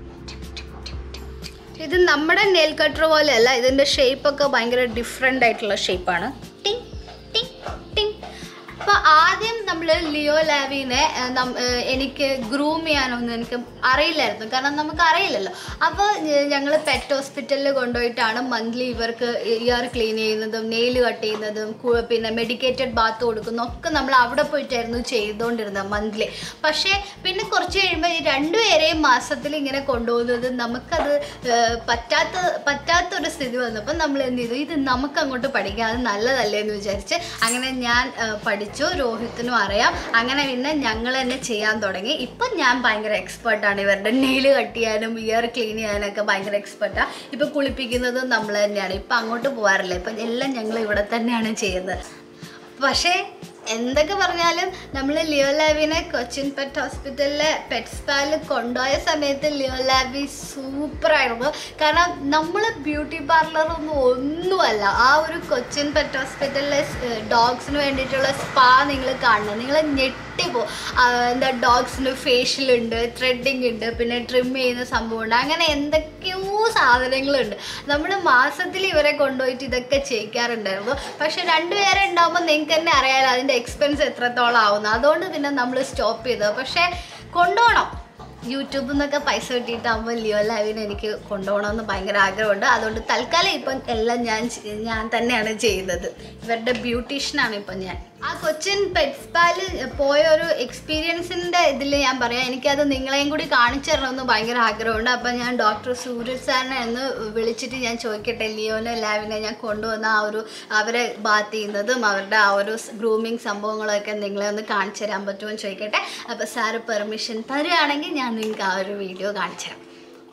ഇത് നമ്മുടെ നെയിൽ കട്ടർ പോലെയല്ല ഇതിൻ്റെ ഷേപ്പൊക്കെ ഭയങ്കര ഡിഫറെൻ്റ് ആയിട്ടുള്ള ഷേപ്പാണ് ടിങ് ടിങ് ടിങ് അപ്പോൾ ആദ്യം നമ്മൾ ലിയോ ലാവിനെ ഏഹ്, നം- ഏഹ്, എനിക്ക് ഗ്രൂം ചെയ്യാനൊന്നും എനിക്ക് അറിയില്ലായിരുന്നു കാരണം നമുക്ക് അറിയില്ലല്ലോ അപ്പോൾ ഞങ്ങൾ പെറ്റ് ഹോസ്പിറ്റലിൽ കൊണ്ടുപോയിട്ടാണ് മന്ത്ലി ഇവർക്ക് ഇയർ ക്ലീൻ ചെയ്യുന്നതും നെയിൽ കട്ട് ചെയ്യുന്നതും കു- പിന്നെ മെഡിക്കേറ്റഡ് ബാത്ത് കൊടുക്കുന്നതും ഒക്കെ നമ്മൾ അവിടെ പോയിട്ടായിരുന്നു ചെയ്തുകൊണ്ടിരുന്നത് മന്ത്ലി പക്ഷേ പിന്നെ കുറച്ച് കഴിയുമ്പോൾ ഈ രണ്ടുപേരെയും മാസത്തിൽ ഇങ്ങനെ കൊണ്ടുപോകുന്നത് നമുക്കത് ഏഹ്, പറ്റാത്ത പറ്റാത്തൊരു സ്ഥിതി വന്നപ്പോൾ നമ്മൾ എന്ത് ചെയ്തു ഇത് നമുക്ക് അങ്ങോട്ട് പഠിക്കാം അത് നല്ലതല്ലേ എന്ന് വിചാരിച്ച് അങ്ങനെ ഞാൻ ഏഹ്, പഠിച്ചു രോഹിത്തിനും അറിയാം അങ്ങനെ പിന്നെ ഞങ്ങൾ തന്നെ ചെയ്യാൻ തുടങ്ങി ഇപ്പം ഞാൻ ഭയങ്കര എക്സ്പേർട്ടാണ് ഇവരുടെ നെയിൽ കട്ട് ചെയ്യാനും ഇയർ ക്ലീൻ ചെയ്യാനൊക്കെ ഭയങ്കര എക്സ്പെർട്ടാണ് ഇപ്പം കുളിപ്പിക്കുന്നതും നമ്മൾ തന്നെയാണ് ഇപ്പം അങ്ങോട്ട് പോകാറില്ല ഇപ്പം എല്ലാം ഞങ്ങൾ ഇവിടെ തന്നെയാണ് ചെയ്യുന്നത് പക്ഷേ എന്തൊക്കെ പറഞ്ഞാലും നമ്മൾ ലിയോ ലാബിനെ കൊച്ചിൻ പെറ്റ് ഹോസ്പിറ്റലിലെ പെറ്റ് സ്പാലിൽ കൊണ്ടുപോയ സമയത്ത് ലിയോ ലാബി സൂപ്പറായിരുന്നു കാരണം നമ്മൾ ബ്യൂട്ടി പാർലറൊന്നും ഒന്നുമല്ല ആ ഒരു കൊച്ചിൻ പെറ്റ് ഹോസ്പിറ്റലിലെ ഡോഗ്സിന് വേണ്ടിയിട്ടുള്ള സ്പാ നിങ്ങൾ കാണണം നിങ്ങൾ ഞെട്ടിപ്പോ എന്താ ഡോഗ്സിന് ഫേഷ്യൽ ഉണ്ട് ത്രെഡിങ് ഉണ്ട് പിന്നെ ട്രിം ചെയ്യുന്ന സംഭവമുണ്ട് അങ്ങനെ എന്തൊക്കെയോ സാധനങ്ങളുണ്ട് നമ്മൾ മാസത്തിൽ ഇവരെ കൊണ്ടുപോയിട്ട് ഇതൊക്കെ ചെയ്യിക്കാറുണ്ടായിരുന്നു പക്ഷെ രണ്ടുപേരെ ഉണ്ടാകുമ്പോൾ നിങ്ങൾക്ക് തന്നെ അറിയാലോ അതിൻ്റെ എക്സ്പെൻസ് എത്രത്തോളം ആവുന്നു അതുകൊണ്ട് പിന്നെ നമ്മൾ സ്റ്റോപ്പ് ചെയ്തത് പക്ഷേ കൊണ്ടുപോകണം യൂട്യൂബിൽ നിന്നൊക്കെ പൈസ കിട്ടിയിട്ടാകുമ്പോൾ ലിയോ ലാവിന് എനിക്ക് കൊണ്ടുപോകണമെന്ന് ഭയങ്കര ആഗ്രഹമുണ്ട് അതുകൊണ്ട് തൽക്കാലം ഇപ്പം എല്ലാം ഞാൻ ചെ- ഞാൻ തന്നെയാണ് ചെയ്യുന്നത് ഇവരുടെ ബ്യൂട്ടീഷ്യനാണ് ഇപ്പം ഞാൻ ആ കൊച്ചിൻ പെറ്റ്സ് പാല് പോയ ഒരു എക്സ്പീരിയൻസിൻ്റെ ഇതിൽ ഞാൻ പറയാം എനിക്കത് നിങ്ങളെയും കൂടി കാണിച്ചു തരണമെന്ന് ഭയങ്കര ആഗ്രഹമുണ്ട് അപ്പം ഞാൻ ഡോക്ടർ സൂരജ് സാറിനെ ഒന്ന് വിളിച്ചിട്ട് ഞാൻ ചോദിക്കട്ടെ ലിയോനെ ലാവിനെ ഞാൻ കൊണ്ടുവന്ന ആ ഒരു അവരെ ബാത്ത് ചെയ്യുന്നതും അവരുടെ ആ ഒരു ഗ്രൂമിങ് സംഭവങ്ങളൊക്കെ നിങ്ങളെ ഒന്ന് കാണിച്ചു തരാൻ പറ്റുമോ എന്ന് ചോദിക്കട്ടെ അപ്പോൾ സാറ് പെർമിഷൻ തരുകയാണെങ്കിൽ ഞാൻ നിങ്ങൾക്ക് ആ ഒരു വീഡിയോ കാണിച്ചു തരാം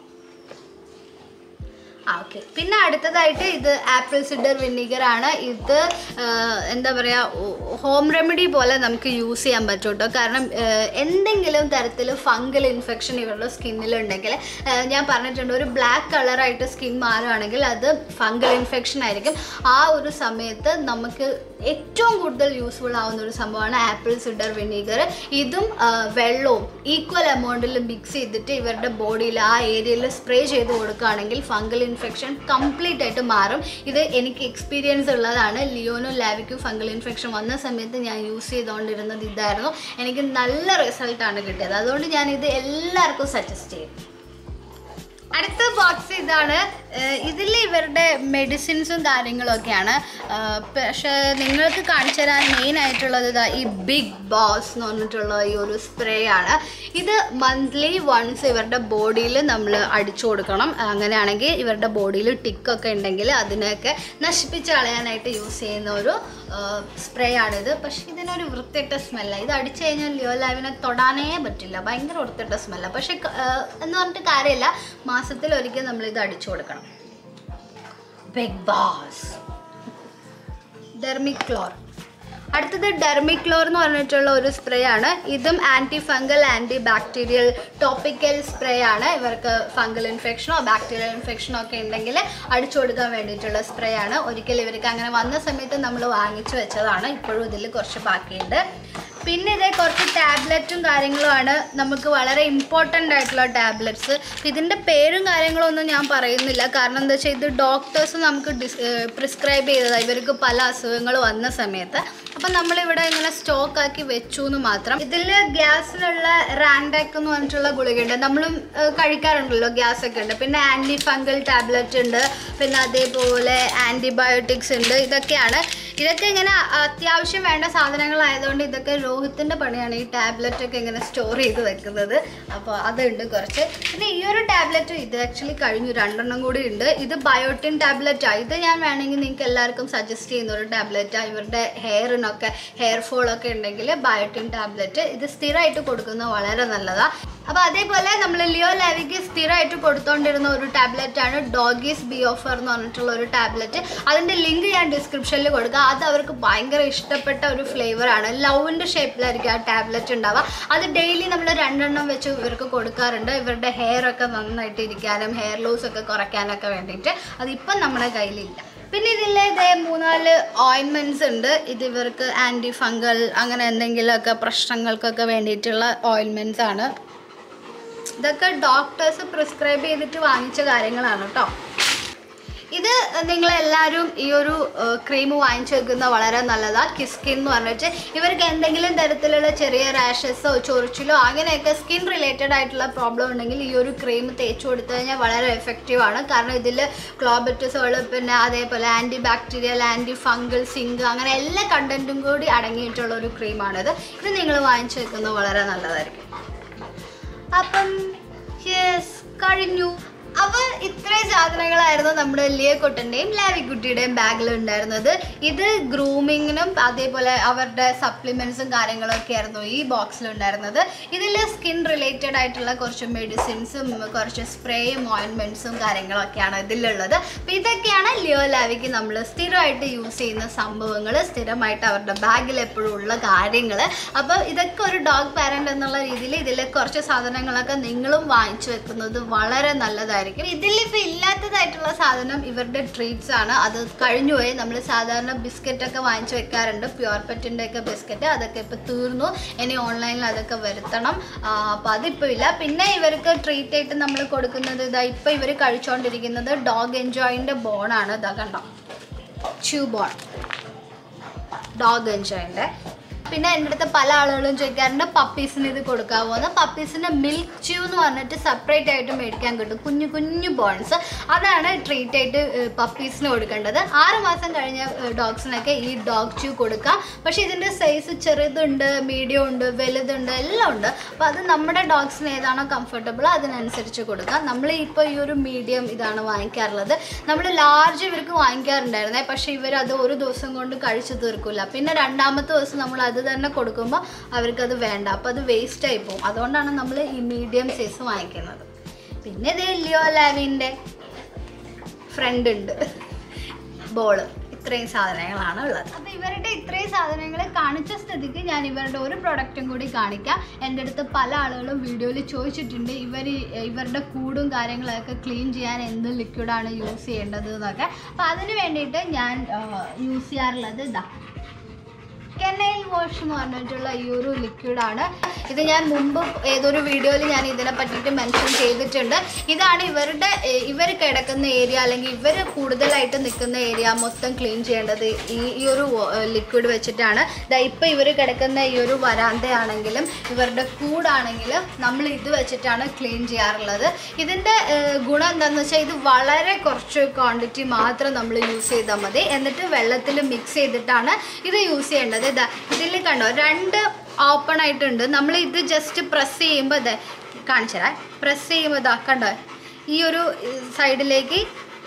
ആ ഓക്കെ പിന്നെ അടുത്തതായിട്ട് ഇത് ആപ്പിൾ സിഡർ വിനീഗർ ആണ് ഇത് ആ, എന്താ പറയുക ഹോം റെമഡി പോലെ നമുക്ക് യൂസ് ചെയ്യാൻ പറ്റും കേട്ടോ കാരണം ആ, എന്തെങ്കിലും തരത്തിൽ ഫംഗൽ ഇൻഫെക്ഷൻ ഇവരുടെ സ്കിന്നിലുണ്ടെങ്കിൽ ആ, ഞാൻ പറഞ്ഞിട്ടുണ്ട് ഒരു ബ്ലാക്ക് കളറായിട്ട് സ്കിൻ മാറുകയാണെങ്കിൽ അത് ഫംഗൽ ഇൻഫെക്ഷൻ ആയിരിക്കും ആ ഒരു സമയത്ത് നമുക്ക് ഏറ്റവും കൂടുതൽ യൂസ്ഫുൾ ആവുന്ന ഒരു സംഭവമാണ് ആപ്പിൾ സിഡർ വിനീഗർ ഇതും ആ, വെള്ളവും ഈക്വൽ എമൗണ്ടിൽ മിക്സ് ചെയ്തിട്ട് ഇവരുടെ ബോഡിയിൽ ആ ഏരിയയിൽ സ്പ്രേ ചെയ്ത് കൊടുക്കുകയാണെങ്കിൽ ഫംഗൽ ഇൻഫെക്ഷൻ കംപ്ലീറ്റ് ആയിട്ട് മാറും ഇത് എനിക്ക് എക്സ്പീരിയൻസ് ഉള്ളതാണ് ലിയോനും ലാവിക്കും ഫംഗൽ ഇൻഫെക്ഷൻ വന്ന സമയത്ത് ഞാൻ യൂസ് ചെയ്തുകൊണ്ടിരുന്നത് ഇതായിരുന്നു എനിക്ക് നല്ല റിസൾട്ടാണ് കിട്ടിയത് അതുകൊണ്ട് ഞാൻ ഇത് എല്ലാവർക്കും സജസ്റ്റ് ചെയ്യും അടുത്ത ബോക്സ് ഇതാണ് ഇതിൽ ഇവരുടെ മെഡിസിൻസും കാര്യങ്ങളൊക്കെയാണ് ഏഹ് പക്ഷേ നിങ്ങൾക്ക് കാണിച്ചു തരാൻ മെയിൻ ആയിട്ടുള്ളത് ഇതാ ഈ ബിഗ് ബോസ് എന്ന് പറഞ്ഞിട്ടുള്ള ഈ ഒരു സ്പ്രേ ആണ് ഇത് മന്ത്ലി വൺസ് ഇവരുടെ ബോഡിയിൽ നമ്മൾ അടിച്ചു കൊടുക്കണം അങ്ങനെയാണെങ്കിൽ ഇവരുടെ ബോഡിയിൽ ടിക്കൊക്കെ ഉണ്ടെങ്കിൽ അതിനെയൊക്കെ നശിപ്പിച്ച് കളയാനായിട്ട് യൂസ് ചെയ്യുന്ന ഒരു സ്പ്രേ ആണിത് പക്ഷേ ഇതിനൊരു വൃത്തിയിട്ട സ്മെല്ലാണ് ഇത് അടിച്ചു കഴിഞ്ഞാൽ ലിയോ ലാവിനെ തൊടാനേ പറ്റില്ല ഭയങ്കര വൃത്തിയിട്ട സ്മെല്ലാണ് പക്ഷേ ക- ഏഹ് എന്ന് പറഞ്ഞിട്ട് കാര്യമില്ല മാസത്തിൽ ഒരിക്കൽ നമ്മൾ ഇത് അടിച്ചു കൊടുക്കണം ബിഗ് ബാസ് ഡെർമിക്ലോർ അടുത്തത് ഡെർമിക്ലോർ എന്ന് പറഞ്ഞിട്ടുള്ള ഒരു സ്പ്രേ ആണ് ഇതും anti fungal anti bacterial topical spray ആണ് ഇവർക്ക് ഫംഗൽ ഇൻഫെക്ഷനോ ബാക്ടീരിയൽ ഇൻഫെക്ഷനോ ഒക്കെ ഉണ്ടെങ്കിൽ അടിച്ചു കൊടുക്കാൻ വേണ്ടിയിട്ടുള്ള സ്പ്രേ ആണ് ഒരിക്കൽ ഇവർക്ക് അങ്ങനെ വന്ന സമയത്ത് നമ്മൾ വാങ്ങിച്ചു വെച്ചതാണ് ഇപ്പോഴും ഇതിൽ കുറച്ച് ബാക്കിയുണ്ട് പിന്നെ ഇതേ കുറച്ച് ടാബ്ലറ്റും കാര്യങ്ങളുമാണ് നമുക്ക് വളരെ ഇമ്പോർട്ടൻ്റ് ആയിട്ടുള്ള ടാബ്ലറ്റ്സ് ഇതിൻ്റെ പേരും കാര്യങ്ങളും ഒന്നും ഞാൻ പറയുന്നില്ല കാരണം എന്താ വെച്ചാൽ ഇത് ഡോക്ടേഴ്സ് നമുക്ക് ഡിസ് പ്രിസ്ക്രൈബ് ചെയ്തതാണ് ഇവർക്ക് പല അസുഖങ്ങൾ വന്ന സമയത്ത് അപ്പം നമ്മളിവിടെ ഇങ്ങനെ സ്റ്റോക്ക് ആക്കി വെച്ചു എന്ന് മാത്രം ഇതിൽ ഗ്യാസിലുള്ള റാൻഡാക്ക് എന്ന് പറഞ്ഞിട്ടുള്ള ഗുളികയുണ്ട് നമ്മളും ഏഹ്, കഴിക്കാറുണ്ടല്ലോ ഗ്യാസ് ഒക്കെ ഉണ്ട് പിന്നെ ആൻറ്റി ഫംഗൽ ടാബ്ലറ്റ് ഉണ്ട് പിന്നെ അതേപോലെ ആൻറ്റിബയോട്ടിക്സ് ഉണ്ട് ഇതൊക്കെയാണ് ഇതൊക്കെ ഇങ്ങനെ അത്യാവശ്യം വേണ്ട സാധനങ്ങളായതുകൊണ്ട് ഇതൊക്കെ രോഹിത്തിൻ്റെ പണിയാണ് ഈ ടാബ്ലറ്റ് ഒക്കെ ഇങ്ങനെ സ്റ്റോർ ചെയ്ത് വെക്കുന്നത് അപ്പോൾ അതുണ്ട് കുറച്ച് പിന്നെ ഈ ഒരു ടാബ്ലറ്റ് ഇത് ആക്ച്വലി കഴിഞ്ഞു രണ്ടെണ്ണം കൂടി ഉണ്ട് ഇത് ബയോട്ടിൻ ടാബ്ലറ്റാണ് ഇത് ഞാൻ വേണമെങ്കിൽ നിങ്ങൾക്ക് എല്ലാവർക്കും സജസ്റ്റ് ചെയ്യുന്ന ഒരു ടാബ്ലറ്റാണ് ഇവരുടെ ഹെയറിനൊക്കെ ഹെയർ ഫോൾ ഒക്കെ ഉണ്ടെങ്കിൽ ബയോട്ടിൻ ടാബ്ലറ്റ് ഇത് സ്ഥിരമായിട്ട് കൊടുക്കുന്നത് വളരെ നല്ലതാണ് അപ്പോൾ അതേപോലെ നമ്മൾ ലിയോ ലാവിക്ക് സ്ഥിരമായിട്ട് കൊടുത്തോണ്ടിരുന്ന ഒരു ടാബ്ലറ്റ് ആണ് ഡോഗീസ് ബി ഓഫർ എന്ന് പറഞ്ഞിട്ടുള്ള ഒരു ടാബ്ലറ്റ് അതിൻ്റെ ലിങ്ക് ഞാൻ ഡിസ്ക്രിപ്ഷനിൽ കൊടുക്കാം അത് അവർക്ക് ഭയങ്കര ഇഷ്ടപ്പെട്ട ഒരു ഫ്ലേവർ ആണ് ലവിൻ്റെ ഷേപ്പിലായിരിക്കും ആ ടാബ്ലറ്റ് ഉണ്ടാവുക അത് ഡെയിലി നമ്മൾ രണ്ടെണ്ണം വെച്ച് ഇവർക്ക് കൊടുക്കാറുണ്ട് ഇവരുടെ ഹെയർ ഒക്കെ നന്നായിട്ട് ഇരിക്കാനും ഹെയർ ലോസ് ഒക്കെ കുറയ്ക്കാനൊക്കെ വേണ്ടിയിട്ട് അതിപ്പം നമ്മുടെ കയ്യിലില്ല പിന്നെ ഇതിൽ ഇതേ മൂന്നാല് ഓയിൻമെൻറ്റ്സ് ഉണ്ട് ഇത് ഇവർക്ക് ആൻറ്റി ഫംഗൽ അങ്ങനെ എന്തെങ്കിലുമൊക്കെ പ്രശ്നങ്ങൾക്കൊക്കെ വേണ്ടിയിട്ടുള്ള ഓയിൻമെൻറ്റ്സ് ആണ് ഇതൊക്കെ ഡോക്ടേഴ്സ് പ്രിസ്ക്രൈബ് ചെയ്തിട്ട് വാങ്ങിച്ച കാര്യങ്ങളാണ് കേട്ടോ ഇത് നിങ്ങളെല്ലാവരും ഈ ഒരു ക്രീം വാങ്ങിച്ചു വെക്കുന്ന വളരെ നല്ലതാണ് കിസ്കിൻ എന്ന് പറഞ്ഞിട്ട് ഇവർക്ക് എന്തെങ്കിലും തരത്തിലുള്ള ചെറിയ റാഷസോ ചൊറിച്ചിലോ അങ്ങനെയൊക്കെ സ്കിൻ റിലേറ്റഡ് ആയിട്ടുള്ള പ്രോബ്ലം ഉണ്ടെങ്കിൽ ഈ ഒരു ക്രീം തേച്ച് കൊടുത്തു കഴിഞ്ഞാൽ വളരെ എഫക്റ്റീവ് ആണ് കാരണം ഇതിൽ ക്ലോബറ്റസുകൾ പിന്നെ അതേപോലെ anti bacterial anti fungal zinc അങ്ങനെ എല്ലാ കണ്ടൻറ്റും കൂടി അടങ്ങിയിട്ടുള്ള ഒരു ക്രീമാണിത് ഇത് നിങ്ങൾ വാങ്ങിച്ചു വെക്കുന്നത് വളരെ നല്ലതായിരിക്കും അപ്പം യെസ് കഴിഞ്ഞു അപ്പോൾ ഇത്രയും സാധനങ്ങളായിരുന്നു നമ്മുടെ ലിയക്കുട്ടൻ്റെയും ലാവിക്കുട്ടിയുടെയും ബാഗിൽ ഉണ്ടായിരുന്നത് ഇത് ഗ്രൂമിങ്ങിനും അതേപോലെ അവരുടെ സപ്ലിമെൻസും കാര്യങ്ങളൊക്കെ ആയിരുന്നു ഈ ബോക്സിൽ ഉണ്ടായിരുന്നത് ഇതിൽ സ്കിൻ റിലേറ്റഡ് ആയിട്ടുള്ള കുറച്ച് മെഡിസിൻസും കുറച്ച് സ്പ്രേയും ഓയിൻമെൻറ്റ്സും കാര്യങ്ങളൊക്കെയാണ് ഇതിലുള്ളത് അപ്പോൾ ഇതൊക്കെയാണ് ലിയോ ലാവിക്ക് നമ്മൾ സ്ഥിരമായിട്ട് യൂസ് ചെയ്യുന്ന സംഭവങ്ങൾ സ്ഥിരമായിട്ട് അവരുടെ ബാഗിൽ എപ്പോഴും ഉള്ള കാര്യങ്ങൾ അപ്പോൾ ഇതൊക്കെ ഒരു ഡോഗ് പാരൻ്റ് എന്നുള്ള രീതിയിൽ ഇതിൽ കുറച്ച് സാധനങ്ങളൊക്കെ നിങ്ങളും വാങ്ങിച്ചു വെക്കുന്നത് വളരെ നല്ലതായിരിക്കും ഇതിലിപ്പോൾ ഇല്ലാത്തതായിട്ടുള്ള സാധനം ഇവരുടെ ട്രീറ്റ്സ് ആണ് അത് കഴിഞ്ഞുപോയി നമ്മൾ സാധാരണ ബിസ്ക്കറ്റ് ഒക്കെ വാങ്ങിച്ചു വെക്കാറുണ്ട് പ്യുവർ പെറ്റിൻ്റെ ഒക്കെ ബിസ്ക്കറ്റ് അതൊക്കെ ഇപ്പോൾ തീർന്നു ഇനി ഓൺലൈനിൽ അതൊക്കെ വരുത്തണം അപ്പോൾ അതിപ്പോൾ ഇല്ല പിന്നെ ഇവർക്ക് ട്രീറ്റ് ആയിട്ട് നമ്മൾ കൊടുക്കുന്നത് ഇതാ ഇപ്പോൾ ഇവർ കഴിച്ചുകൊണ്ടിരിക്കുന്നത് ഡോഗ് എൻജോയിൻ്റെ ബോണാണ് ഇതാ കണ്ടോ ച്യൂ ബോൺ ഡോഗ് എൻജോയിൻ്റെ പിന്നെ എൻ്റെ അടുത്ത് പല ആളുകളും ചോദിക്കാറുണ്ട് പപ്പീസിന് ഇത് കൊടുക്കാമോ എന്ന് പപ്പീസിന് മിൽക്ക് ച്യൂ എന്ന് പറഞ്ഞിട്ട് സെപ്പറേറ്റ് ആയിട്ട് മേടിക്കാൻ കിട്ടും കുഞ്ഞു കുഞ്ഞു ബോൺസ് അതാണ് ട്രീറ്റ് ആയിട്ട് പപ്പീസിന് കൊടുക്കേണ്ടത് ആറ് മാസം കഴിഞ്ഞ ഡോഗ്സിനൊക്കെ ഈ ഡോഗ് ച്യൂ കൊടുക്കാം പക്ഷേ ഇതിൻ്റെ സൈസ് ചെറുതുണ്ട് മീഡിയം ഉണ്ട് വലുതുണ്ട് എല്ലാം ഉണ്ട് അപ്പോൾ അത് നമ്മുടെ ഡോഗ്സിന് ഏതാണോ കംഫർട്ടബിൾ അതിനനുസരിച്ച് കൊടുക്കാം നമ്മൾ ഇപ്പോൾ ഈ ഒരു മീഡിയം ഇതാണ് വാങ്ങിക്കാറുള്ളത് നമ്മൾ ലാർജ് ഇവർക്ക് വാങ്ങിക്കാറുണ്ടായിരുന്നേ പക്ഷേ ഇവർ അത് ഒരു ദിവസം കൊണ്ട് കഴിച്ചു തീർക്കില്ല പിന്നെ രണ്ടാമത്തെ ദിവസം നമ്മൾ അത് തന്നെ കൊടുക്കുമ്പോൾ അവർക്കത് വേണ്ട അപ്പോൾ അത് വേസ്റ്റ് ആയി പോകും അതുകൊണ്ടാണ് നമ്മൾ ഈ മീഡിയം സൈസ് വാങ്ങിക്കുന്നത് പിന്നെ ഇത് ലിയോ ലാവിൻ്റെ ഫ്രണ്ട് ഉണ്ട് ബോള് ഇത്രയും സാധനങ്ങളാണ് ഉള്ളത് അപ്പോൾ ഇവരുടെ ഇത്രയും സാധനങ്ങൾ കാണിച്ച സ്ഥിതിക്ക് ഞാൻ ഇവരുടെ ഒരു പ്രൊഡക്റ്റും കൂടി കാണിക്കാം എൻ്റെ അടുത്ത് പല ആളുകളും വീഡിയോയിൽ ചോദിച്ചിട്ടുണ്ട് ഇവർ ഇവരുടെ കൂടും കാര്യങ്ങളൊക്കെ ക്ലീൻ ചെയ്യാൻ എന്ത് ലിക്വിഡാണ് യൂസ് ചെയ്യേണ്ടത് എന്നൊക്കെ അപ്പോൾ അതിന് വേണ്ടിയിട്ട് ഞാൻ യൂസ് ചെയ്യാറുള്ളത് ഇതാ കെനൈൽ വാഷ് എന്ന് പറഞ്ഞിട്ടുള്ള ഈ ഒരു ലിക്വിഡാണ് ഇത് ഞാൻ മുമ്പ് ഏതൊരു വീഡിയോയിൽ ഞാൻ ഇതിനെ പറ്റിയിട്ട് മെൻഷൻ ചെയ്തിട്ടുണ്ട് ഇതാണ് ഇവരുടെ ഇവർ കിടക്കുന്ന ഏരിയ അല്ലെങ്കിൽ ഇവർ കൂടുതലായിട്ട് നിൽക്കുന്ന ഏരിയ മൊത്തം ക്ലീൻ ചെയ്യേണ്ടത് ഈ ഈ ഒരു ലിക്വിഡ് വെച്ചിട്ടാണ് ഇതാ ഇപ്പോൾ ഇവർ കിടക്കുന്ന ഈ ഒരു വരാന്തയാണെങ്കിലും ഇവരുടെ കൂടാണെങ്കിലും നമ്മൾ ഇത് വെച്ചിട്ടാണ് ക്ലീൻ ചെയ്യാറുള്ളത് ഇതിൻ്റെ ഗുണം എന്താണെന്ന് വെച്ചാൽ ഇത് വളരെ കുറച്ച് ക്വാണ്ടിറ്റി മാത്രം നമ്മൾ യൂസ് ചെയ്താൽ മതി എന്നിട്ട് വെള്ളത്തിൽ മിക്സ് ചെയ്തിട്ടാണ് ഇത് യൂസ് ചെയ്യേണ്ടത് ഇതാ ഇതിൽ കണ്ടോ രണ്ട് ഓപ്പൺ ആയിട്ടുണ്ട് നമ്മൾ ഇത് ജസ്റ്റ് പ്രസ് ചെയ്യുമ്പോൾ ഇതാ കാണിച്ചു തരാം പ്രസ് ചെയ്യുമ്പോൾ ഇതാ കണ്ടോ ഈ ഒരു സൈഡിലേക്ക്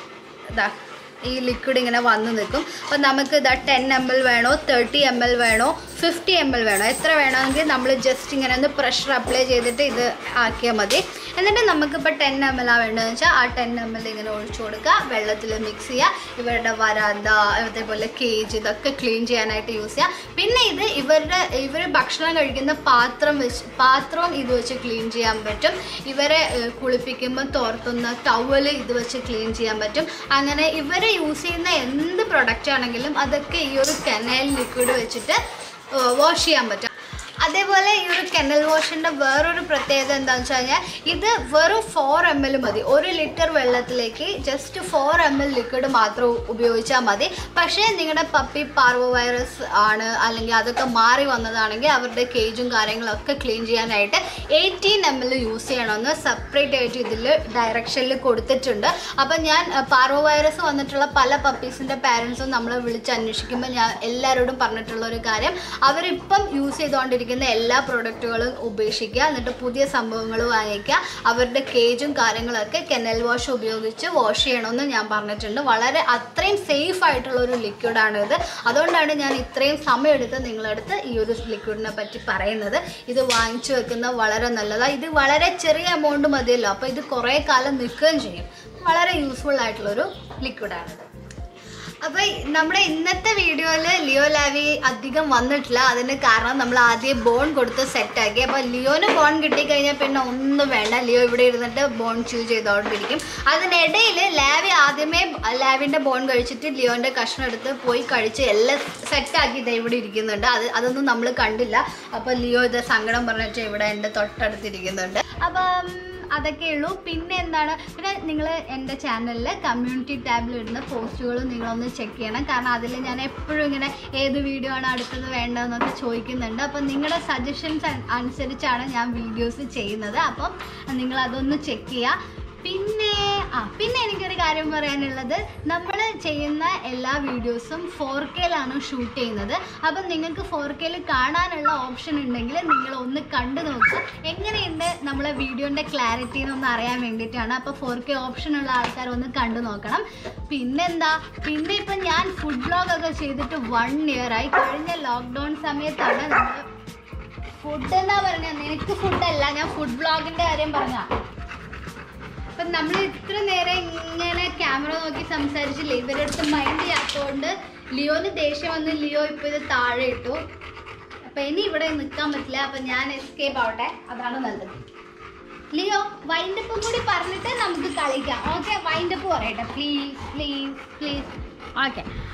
ഇതാ ഈ ലിക്വിഡ് ഇങ്ങനെ വന്ന് നിൽക്കും അപ്പോൾ നമുക്ക് ഇതാ ടെൻ എം എൽ വേണോ തേർട്ടി എം എൽ വേണോ ഫിഫ്റ്റി എം എൽ വേണോ എത്ര വേണമെങ്കിൽ നമ്മൾ ജസ്റ്റ് ഇങ്ങനെ ഒന്ന് പ്രഷർ അപ്ലൈ ചെയ്തിട്ട് ഇത് ആക്കിയാൽ മതി എന്നിട്ട് നമുക്കിപ്പോൾ ടെൻ എം എൽ ആ വേണ്ടതെന്ന് വെച്ചാൽ ആ ടെൻ എം എൽ ഇങ്ങനെ ഒഴിച്ചു കൊടുക്കുക വെള്ളത്തിൽ മിക്സ് ചെയ്യുക ഇവരുടെ വരാന്ത അതേപോലെ കേജ് ഇതൊക്കെ ക്ലീൻ ചെയ്യാനായിട്ട് യൂസ് ചെയ്യുക പിന്നെ ഇത് ഇവരുടെ ഇവർ ഭക്ഷണം കഴിക്കുന്ന പാത്രം വെച്ച് പാത്രവും ഇത് വെച്ച് ക്ലീൻ ചെയ്യാൻ പറ്റും ഇവരെ ഏഹ്, കുളിപ്പിക്കുമ്പോൾ തോർത്തുന്ന ടവല് ഇത് വെച്ച് ക്ലീൻ ചെയ്യാൻ പറ്റും അങ്ങനെ ഇവരെ യൂസ് ചെയ്യുന്ന എന്ത് പ്രൊഡക്റ്റ് ആണെങ്കിലും അതൊക്കെ ഈ ഒരു കെനൽ ലിക്വിഡ് വെച്ചിട്ട് വാഷ് ചെയ്യാൻ പറ്റും അതേപോലെ ഈ ഒരു കെനൽ വാഷിൻ്റെ വേറൊരു പ്രത്യേകത എന്താണെന്ന് വെച്ച് കഴിഞ്ഞാൽ ഇത് വെറും ഫോർ എം എൽ മതി ഒരു ലിറ്റർ വെള്ളത്തിലേക്ക് just four M L liquid മാത്രം ഉപയോഗിച്ചാൽ മതി പക്ഷേ നിങ്ങളുടെ പപ്പി പാർവോ വൈറസ് ആണ് അല്ലെങ്കിൽ അതൊക്കെ മാറി വന്നതാണെങ്കിൽ അവരുടെ കേജും കാര്യങ്ങളൊക്കെ ക്ലീൻ ചെയ്യാനായിട്ട് എയ്റ്റീൻ എം എൽ യൂസ് ചെയ്യണമെന്ന് സെപ്പറേറ്റ് ആയിട്ട് ഇതിൽ ഡയറക്ഷനിൽ കൊടുത്തിട്ടുണ്ട് അപ്പം ഞാൻ അഹ്, പാർവോ വൈറസ് വന്നിട്ടുള്ള പല പപ്പീസിൻ്റെ പാരൻസും നമ്മളെ വിളിച്ച് അന്വേഷിക്കുമ്പോൾ ഞാൻ എല്ലാവരോടും പറഞ്ഞിട്ടുള്ള ഒരു കാര്യം അവരിപ്പം യൂസ് ചെയ്തുകൊണ്ടിരിക്കുന്ന എല്ലാ പ്രോഡക്റ്റുകളും ഉപേക്ഷിക്കുക എന്നിട്ട് പുതിയ സംഭവങ്ങൾ വാങ്ങിക്കുക അവരുടെ കേജും കാര്യങ്ങളൊക്കെ കെനൽ വാഷ് ഉപയോഗിച്ച് വാഷ് ചെയ്യണമെന്ന് ഞാൻ പറഞ്ഞിട്ടുണ്ട് വളരെ അത്രയും സേഫ് ആയിട്ടുള്ള ഒരു ലിക്വിഡാണ് ഇത് അതുകൊണ്ടാണ് ഞാൻ ഇത്രയും സമയമെടുത്ത് നിങ്ങളടുത്ത് ഈ ഒരു ലിക്വിഡിനെ പറ്റി പറയുന്നത് ഇത് വാങ്ങിച്ചു വെക്കുന്നത് വളരെ നല്ലതാണ് ഇത് വളരെ ചെറിയ എമൗണ്ട് മതിയല്ലോ അപ്പോൾ ഇത് കുറേ കാലം നിൽക്കുകയും ചെയ്യും വളരെ യൂസ്ഫുൾ ആയിട്ടുള്ളൊരു ലിക്വിഡാണിത് അപ്പോൾ നമ്മുടെ ഇന്നത്തെ വീഡിയോയിൽ ലിയോ ലാവി അധികം വന്നിട്ടില്ല അതിന് കാരണം നമ്മൾ ആദ്യം ബോൺ കൊടുത്ത് സെറ്റാക്കി അപ്പോൾ ലിയോന് ബോൺ കിട്ടിക്കഴിഞ്ഞാൽ പിന്നെ ഒന്നും വേണ്ട ലിയോ ഇവിടെ ഇരുന്നിട്ട് ബോൺ ചൂസ് ചെയ്തുകൊണ്ടിരിക്കും അതിനിടയിൽ ലാവി ആദ്യമേ ലാവിൻ്റെ ബോൺ കഴിച്ചിട്ട് ലിയോൻ്റെ കഷ്ണം എടുത്ത് പോയി കഴിച്ച് എല്ലാം സെറ്റാക്കി ഇത് ഇവിടെ ഇരിക്കുന്നുണ്ട് അത് അതൊന്നും നമ്മൾ കണ്ടില്ല അപ്പോൾ ലിയോ ഇത് സങ്കടം പറഞ്ഞിട്ട് ഇവിടെ എൻ്റെ തൊട്ടടുത്തിരിക്കുന്നുണ്ട് അപ്പം അതൊക്കെ ഉള്ളൂ പിന്നെ എന്താണ് പിന്നെ നിങ്ങൾ എൻ്റെ ചാനലിൽ കമ്മ്യൂണിറ്റി ടാബിൽ ഇടുന്ന പോസ്റ്റുകളും നിങ്ങളൊന്ന് ചെക്ക് ചെയ്യണം കാരണം അതിൽ ഞാൻ എപ്പോഴും ഇങ്ങനെ ഏത് വീഡിയോ ആണ് അടുത്തത് വേണ്ടതെന്നൊക്കെ ചോദിക്കുന്നുണ്ട് അപ്പം നിങ്ങളുടെ സജഷൻസ് അനുസരിച്ചാണ് ഞാൻ വീഡിയോസ് ചെയ്യുന്നത് അപ്പം നിങ്ങൾ അതൊന്ന് ചെക്ക് ചെയ്യുക പിന്നെ ആ പിന്നെ എനിക്കൊരു കാര്യം പറയാനുള്ളത് നമ്മൾ ചെയ്യുന്ന എല്ലാ വീഡിയോസും ഫോർ കെയിലാണ് ഷൂട്ട് ചെയ്യുന്നത് അപ്പം നിങ്ങൾക്ക് ഫോർ കെയിൽ കാണാനുള്ള ഓപ്ഷൻ ഉണ്ടെങ്കിൽ നിങ്ങൾ ഒന്ന് കണ്ടു നോക്കുക എങ്ങനെയുണ്ട് നമ്മളെ വീഡിയോൻ്റെ ക്ലാരിറ്റി എന്നൊന്ന് അറിയാൻ വേണ്ടിയിട്ടാണ് അപ്പോൾ ഫോർ കെ ഓപ്ഷൻ ഉള്ള ആൾക്കാർ ഒന്ന് കണ്ടു നോക്കണം പിന്നെന്താ പിന്നെ ഇപ്പം ഞാൻ ഫുഡ് വ്ളോഗ് ഒക്കെ ചെയ്തിട്ട് വൺ ഇയർ ആയി കഴിഞ്ഞ ലോക്ക്ഡൗൺ സമയത്താണ് നമ്മൾ ഫുഡ് എന്നാ പറഞ്ഞ നിനക്ക് ഫുഡല്ല ഞാൻ ഫുഡ് വ്ളോഗിൻ്റെ കാര്യം പറഞ്ഞാ അപ്പം നമ്മൾ ഇത്ര നേരം ഇങ്ങനെ ക്യാമറ നോക്കി സംസാരിച്ചില്ലേ ഇവരുടെ അടുത്ത് മൈൻഡ് ചെയ്യാത്തതുകൊണ്ട് ലിയോന് ദേഷ്യം വന്ന് ലിയോ ഇപ്പോൾ ഇത് താഴെ ഇട്ടു അപ്പം ഇനി ഇവിടെ നിൽക്കാൻ പറ്റില്ല അപ്പം ഞാൻ എസ്കേപ്പ് ആവട്ടെ അതാണ് നല്ലത് ലിയോ വൈൻഡപ്പ് കൂടി പറഞ്ഞിട്ട് നമുക്ക് കളിക്കാം ഓക്കെ വൈൻഡപ്പ് പറയട്ടെ പ്ലീസ് പ്ലീസ് പ്ലീസ് ഓക്കെ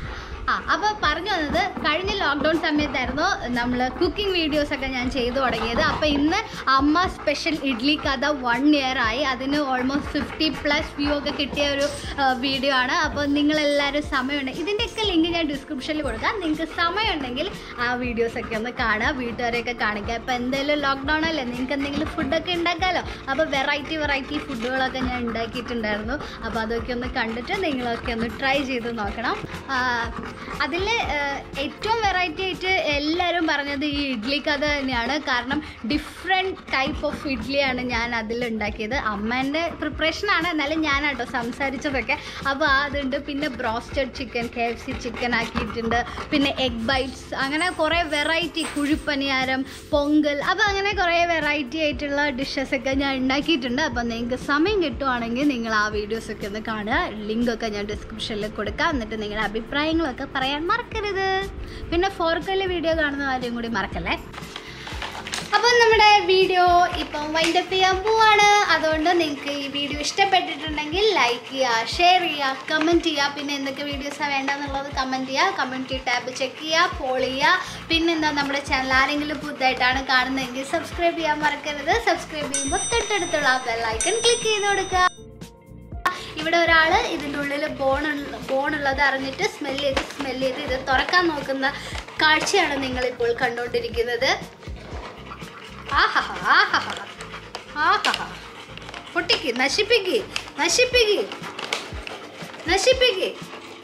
ആ അപ്പോൾ പറഞ്ഞു വന്നത് കഴിഞ്ഞ ലോക്ക്ഡൗൺ സമയത്തായിരുന്നു നമ്മൾ കുക്കിംഗ് വീഡിയോസ് ഒക്കെ ഞാൻ ചെയ്തു തുടങ്ങിയത് അപ്പോൾ ഇന്ന് അമ്മ സ്പെഷ്യൽ ഇഡ്ലി കഥ വൺ ഇയർ ആയി അതിന് ഓൾമോസ്റ്റ് ഫിഫ്റ്റി പ്ലസ് വ്യൂ ഒക്കെ കിട്ടിയ ഒരു വീഡിയോ ആണ് അപ്പോൾ നിങ്ങളെല്ലാവരും സമയമുണ്ട് ഇതിൻ്റെയൊക്കെ ലിങ്ക് ഞാൻ ഡിസ്ക്രിപ്ഷനിൽ കൊടുക്കാം നിങ്ങൾക്ക് സമയമുണ്ടെങ്കിൽ ആ വീഡിയോസ് ഒക്കെ ഒന്ന് കാണുക വീട്ടുകാരെയൊക്കെ കാണിക്കുക ഇപ്പോൾ എന്തെങ്കിലും ലോക്ക്ഡൗൺ അല്ലേ നിങ്ങൾക്ക് എന്തെങ്കിലും ഫുഡൊക്കെ ഉണ്ടാക്കാമല്ലോ അപ്പോൾ വെറൈറ്റി വെറൈറ്റി ഫുഡുകളൊക്കെ ഞാൻ ഉണ്ടാക്കിയിട്ടുണ്ടായിരുന്നു അപ്പോൾ അതൊക്കെ ഒന്ന് കണ്ടിട്ട് നിങ്ങളൊക്കെ ഒന്ന് ട്രൈ ചെയ്ത് നോക്കണം അതിൽ ഏറ്റവും വെറൈറ്റി ആയിട്ട് എല്ലാവരും പറഞ്ഞത് ഈ ഇഡ്ലി കഥ തന്നെയാണ് കാരണം ഡിഫറെൻറ്റ് ടൈപ്പ് ഓഫ് ഇഡ്ഡലിയാണ് ഞാൻ അതിൽ ഉണ്ടാക്കിയത് അമ്മേൻ്റെ പ്രിപ്പറേഷനാണ് എന്നാലും ഞാനാട്ടോ സംസാരിച്ചതൊക്കെ അപ്പോൾ അതുണ്ട് പിന്നെ broasted chicken K F C chicken ആക്കിയിട്ടുണ്ട് പിന്നെ എഗ് ബൈറ്റ്സ് അങ്ങനെ കുറേ വെറൈറ്റി കുഴിപ്പനിയാരം പൊങ്കൽ അപ്പോൾ അങ്ങനെ കുറേ വെറൈറ്റി ആയിട്ടുള്ള ഡിഷസ് ഒക്കെ ഞാൻ ഉണ്ടാക്കിയിട്ടുണ്ട് അപ്പോൾ നിങ്ങൾക്ക് സമയം കിട്ടുവാണെങ്കിൽ നിങ്ങൾ ആ വീഡിയോസൊക്കെ ഒന്ന് കാണുക ലിങ്കൊക്കെ ഞാൻ ഡിസ്ക്രിപ്ഷനിൽ കൊടുക്കാം എന്നിട്ട് നിങ്ങളുടെ അഭിപ്രായങ്ങളൊക്കെ പറയാൻ മറക്കരുത് പിന്നെ ഫോർക്കല് വീഡിയോ കാണുന്ന കാര്യം കൂടി മറക്കല്ലേ അപ്പോൾ നമ്മുടെ വീഡിയോ ഇപ്പം വൈൻഡപ്പ് ചെയ്യാൻ പോവാണ് അതുകൊണ്ട് നിങ്ങൾക്ക് ഈ വീഡിയോ ഇഷ്ടപ്പെട്ടിട്ടുണ്ടെങ്കിൽ ലൈക്ക് ചെയ്യുക ഷെയർ ചെയ്യുക കമൻറ്റ് ചെയ്യുക പിന്നെ എന്തൊക്കെ വീഡിയോസാണ് വേണ്ടതെന്നുള്ളത് കമൻറ്റ് ചെയ്യുക കമൻറ്റ് ടാബ് ചെക്ക് ചെയ്യുക ഫോളോ ചെയ്യുക പിന്നെന്താ നമ്മുടെ ചാനൽ ആരെങ്കിലും പുതുതായിട്ടാണ് കാണുന്നതെങ്കിൽ സബ്സ്ക്രൈബ് ചെയ്യാൻ മറക്കരുത് സബ്സ്ക്രൈബ് ചെയ്യുമ്പോൾ തൊട്ടടുത്തുള്ള ആ ബെല്ലൈക്കൺ ക്ലിക്ക് ചെയ്ത് കൊടുക്കുക ഇവിടെ ഒരാൾ ഇതിൻ്റെ ഉള്ളിൽ ബോൺ ബോണുള്ളത് അറിഞ്ഞിട്ട് സ്മെല്ല് ചെയ്ത് സ്മെല്ല് ചെയ്ത് ഇത് തുറക്കാൻ നോക്കുന്ന കാഴ്ചയാണ് നിങ്ങളിപ്പോൾ കണ്ടുകൊണ്ടിരിക്കുന്നത് ആഹാ ആഹാ ആഹാ പൊട്ടിക്ക് നശിപ്പിക്ക് നശിപ്പിക്ക് നശിപ്പിക്ക്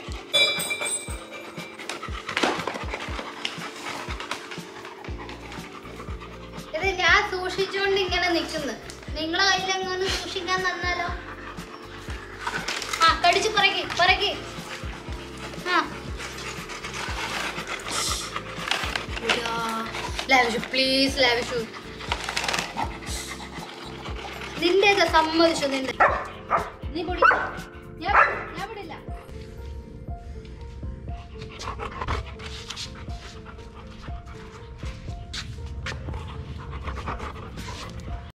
ഇത് ഞാൻ സൂക്ഷിച്ചുകൊണ്ട് ഇങ്ങനെ നിൽക്കുന്നു നിങ്ങളെ കയ്യിലെങ്ങനെ സൂക്ഷിക്കാൻ തന്നാലോ ആ കടിച്ച് പറക്കി പറക്കി ആ ലാവിഷു പ്ലീസ് ലാവിഷു നിന്റെ സമ്മതിച്ചു നിന്റെ നീ പൊടി